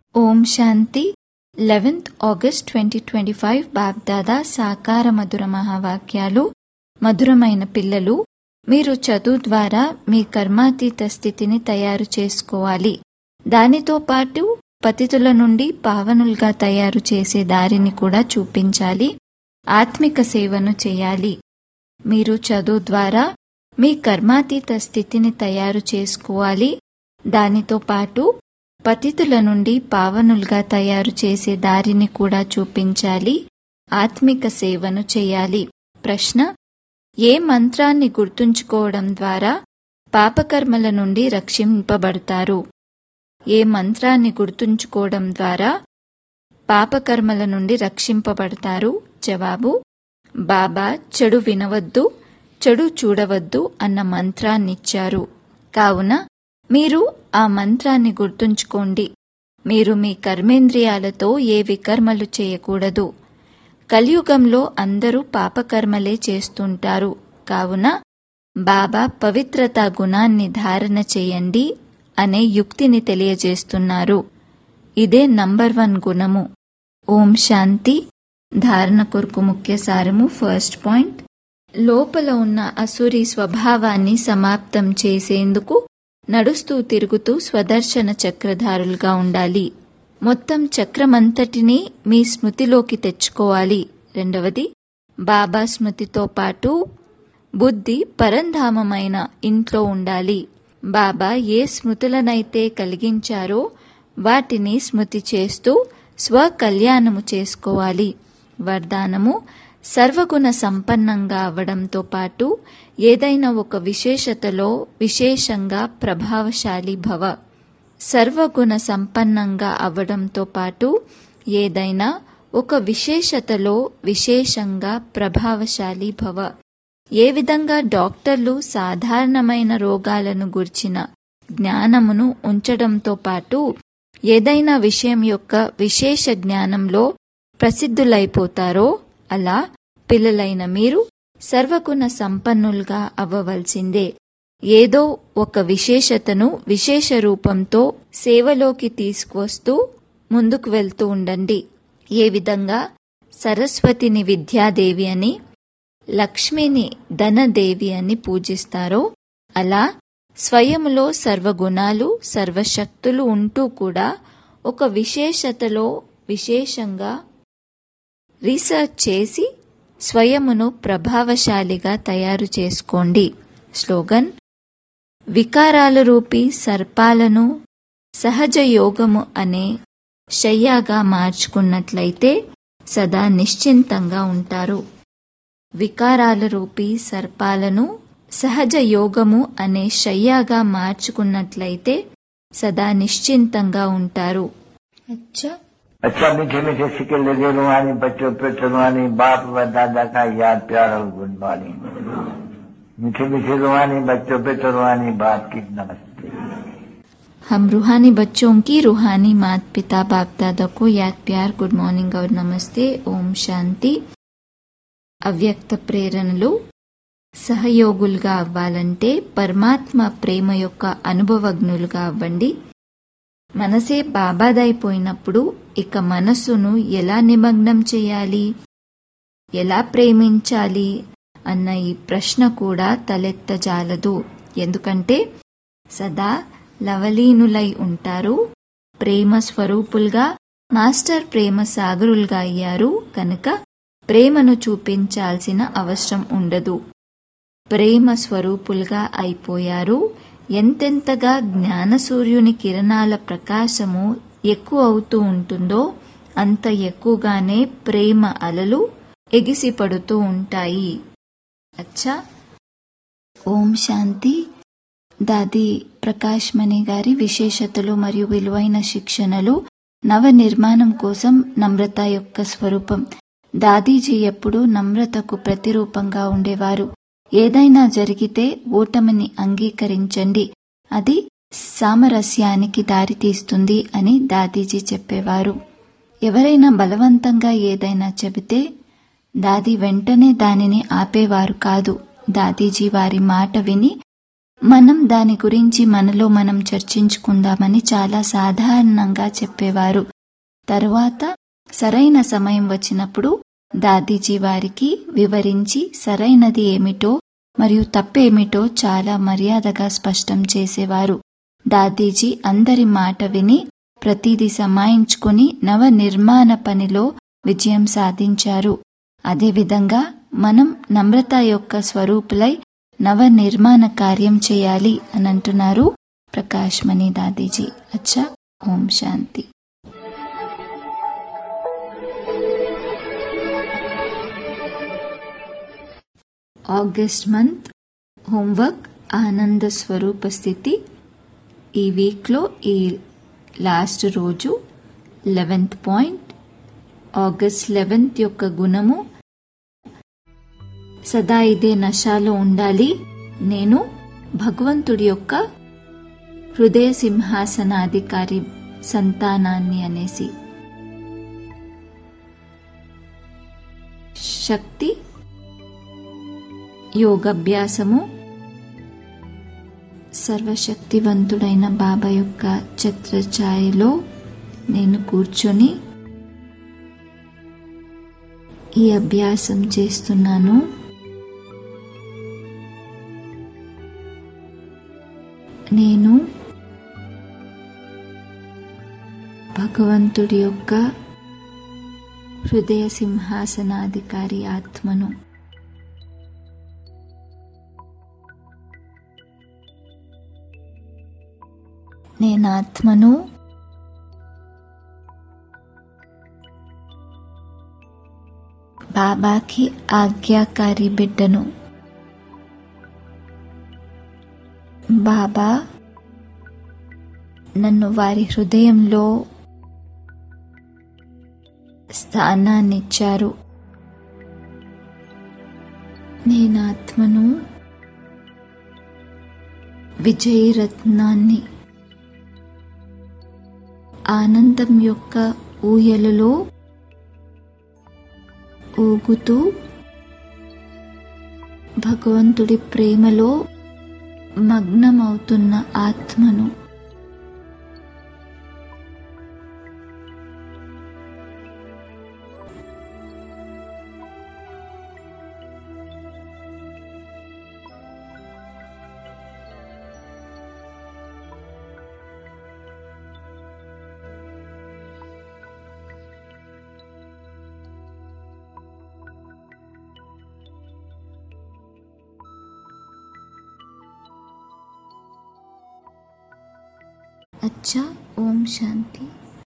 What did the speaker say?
ఓం శాంతి eleventh August twenty twenty five Bapdada సాకార మధుర మహావాక్యాలు మధురమైన పిల్లలు మీరు చదువు ద్వారా మీ కర్మాతీత స్థితిని తయారు చేసుకోవాలి దానితో పాటు పతితుల నుండి పావనులుగా తయారు చేసే దారిని కూడా చూపించాలి ఆత్మిక సేవను చేయాలి మీరు చదువు ద్వారా మీ కర్మాతీత స్థితిని తయారు చేసుకోవాలి దానితో పాటు పతితుల నుండి పావనులుగా తయారు చేసే దారిని కూడా చూపించాలి ఆత్మిక సేవను చేయాలి ప్రశ్న ఏ మంత్రాన్ని గుర్తుంచుకోవడం ద్వారా పాపకర్మల నుండి రక్షింపబడతారు ఏ మంత్రాన్ని గుర్తుంచుకోవడం ద్వారా పాపకర్మల నుండి రక్షింపబడతారు జవాబు బాబా చెడు వినవద్దు చెడు చూడవద్దు అన్న మంత్రాన్నిచ్చారు కావున మీరు ఆ మంత్రాన్ని గుర్తుంచుకోండి మీరు మీ కర్మేంద్రియాలతో ఏ వికర్మలు చేయకూడదు కలియుగంలో అందరూ పాపకర్మలే చేస్తుంటారు కావున బాబా పవిత్రతా గుణాన్ని ధారణ చేయండి అనే యుక్తిని తెలియజేస్తున్నారు ఇదే నంబర్ వన్ గుణము ఓం శాంతి ధారణ కొరకు ముఖ్య సారము ఫస్ట్ పాయింట్ లోపల ఉన్న అసురి స్వభావాన్ని సమాప్తం చేసేందుకు నడుస్తూ తిరుగుతూ స్వదర్శన చక్రధారులుగా ఉండాలి మొత్తం చక్రమంతటినీ మీ స్మృతిలోకి తెచ్చుకోవాలి రెండవది బాబా స్మృతితో పాటు బుద్ధి పరంధామమైన ఇంట్లో ఉండాలి బాబా ఏ స్మృతులనైతే కలిగించారో వాటిని స్మృతి చేస్తూ స్వకల్యాణము చేసుకోవాలి వరదానము సర్వగుణ సంపన్నంగా అవడంతో పాటు ఏదైనా ఒక విశేషతలో విశేషంగా ప్రభావశాలి భవ సర్వగుణ సంపన్నంగా అవడంతో పాటు ఏదైనా ఒక విశేషతలో విశేషంగా ప్రభావశాలి భవ ఏ విధంగా డాక్టర్లు సాధారణమైన రోగాలను గుర్చిన జ్ఞానమును ఉంచడంతో పాటు ఏదైనా విషయం యొక్క విశేష జ్ఞానంలో ప్రసిద్ధులైపోతారో అలా పిల్లలైన మీరు సర్వగుణ సంపన్నులుగా అవ్వవలసిందే ఏదో ఒక విశేషతను విశేష రూపంతో సేవలోకి తీసుకువస్తూ ముందుకు వెళ్తూ ఉండండి ఏ విధంగా సరస్వతిని విద్యాదేవి అని లక్ష్మిని ధనదేవి అని పూజిస్తారో అలా స్వయములో సర్వగుణాలు సర్వశక్తులు ఉంటూ కూడా ఒక విశేషతలో విశేషంగా రీసెర్చ్ చేసి స్వయమును ప్రభావశాలిగా తయారు చేసుకోండి స్లోగన్ వికారాల రూపీ సర్పాలను సహజ యోగము అనే శయ్యాగా మార్చుకున్నట్లయితే సదా నిశ్చింతంగా ఉంటారు వికారాల రూపీ సర్పాలను సహజ యోగము అనే శయ్యాగా మార్చుకున్నట్లయితే సదా నిశ్చింతంగా ఉంటారు అచ్చా अच्छा मीठे मीठे सिक्के लगे रुहानी बच्चों पे रुहानी बाप व दादा का याद प्यार और गुड मॉर्निंग मीठे मीठे रुहानी बच्चों पे रुहानी बाप की नमस्ते हम रूहानी बच्चों की रूहानी मात पिता बाप दादा को याद प्यार गुड మార్నింగ్ और నమస్తే ఓం శాంతి అవ్యక్త ప్రేరణలు సహయోగులుగా అవ్వాలంటే పరమాత్మ ప్రేమ యొక్క అనుభవజ్ఞులుగా అవ్వండి మనసే బాబాదైపోయినప్పుడు ఇక మనస్సును ఎలా నిమగ్నం చేయాలి ఎలా ప్రేమించాలి అన్న ఈ ప్రశ్న కూడా తలెత్తజాలదు ఎందుకంటే సదా లవలీనులై ఉంటారు ప్రేమ స్వరూపులుగా మాస్టర్ ప్రేమ సాగరులుగా అయ్యారు కనుక ప్రేమను చూపించాల్సిన అవసరం ఉండదు ప్రేమ స్వరూపులుగా అయిపోయారు ఎంతెంతగా జ్ఞాన సూర్యుని కిరణాల ప్రకాశము ఎక్కువ అవుతూ ఉంటుందో అంత ఎక్కువగానే ప్రేమ అలలు ఎగిసిపడుతూ ఉంటాయి అచ్చా ఓం శాంతి దాది ప్రకాష్ మణి గారి విశేషతలు మరియు విలువైన శిక్షణలు నవ నిర్మాణం కోసం నమ్రత యొక్క స్వరూపం దాదీజీ ఎప్పుడూ నమ్రతకు ప్రతిరూపంగా ఉండేవారు ఏదైనా జరిగితే ఓటమిని అంగీకరించండి అది సామరస్యానికి దారితీస్తుంది అని దాదీజీ చెప్పేవారు ఎవరైనా బలవంతంగా ఏదైనా చెబితే దాది వెంటనే దానిని ఆపేవారు కాదు దాదీజీ వారి మాట విని మనం దాని గురించి మనలో మనం చర్చించుకుందామని చాలా సాధారణంగా చెప్పేవారు తరువాత సరైన సమయం వచ్చినప్పుడు దాదీజీ వారికి వివరించి సరైనది ఏమిటో మరియు తప్పేమిటో చాలా మర్యాదగా స్పష్టం చేసేవారు దాదీజీ అందరి మాట విని ప్రతిదీ సమాయించుకుని నవ నిర్మాణ పనిలో విజయం సాధించారు అదేవిధంగా మనం నమ్రత యొక్క స్వరూపులై నవ నిర్మాణ కార్యం చేయాలి అని అంటున్నారు ప్రకాష్ మణి దాదీజీ అచ్చా ఓం శాంతి ఆగస్ట్ మంత్ హోంవర్క్ ఆనంద స్వరూప స్థితి ఈ వీక్లో ఈ లాస్ట్ రోజు లెవెన్త్ పాయింట్ ఆగస్ట్ లెవెన్త్ యొక్క గుణము సదా ఇదే నశాలో ఉండాలి నేను భగవంతుడి యొక్క హృదయ సింహాసనాధికారి సంతానాన్ని అనేసి శక్తి యోగభ్యాసము సర్వశక్తివంతుడైన బాబా యొక్క ఛత్రఛాయలో నేను కూర్చొని ఈ అభ్యాసం చేస్తున్నాను నేను భగవంతుడి యొక్క హృదయ సింహాసనాధికారి ఆత్మను నేను ఆత్మను బాబాకి ఆజ్ఞాకారి బిడ్డను బాబా నన్ను వారి హృదయంలో స్థానాన్నిచ్చారు నేను ఆత్మను విజయరత్నాన్ని ఆనందం యొక్క ఊయలలో ఊగుతూ భగవంతుడి ప్రేమలో మగ్నమవుతున్న ఆత్మను अच्छा ओम शांति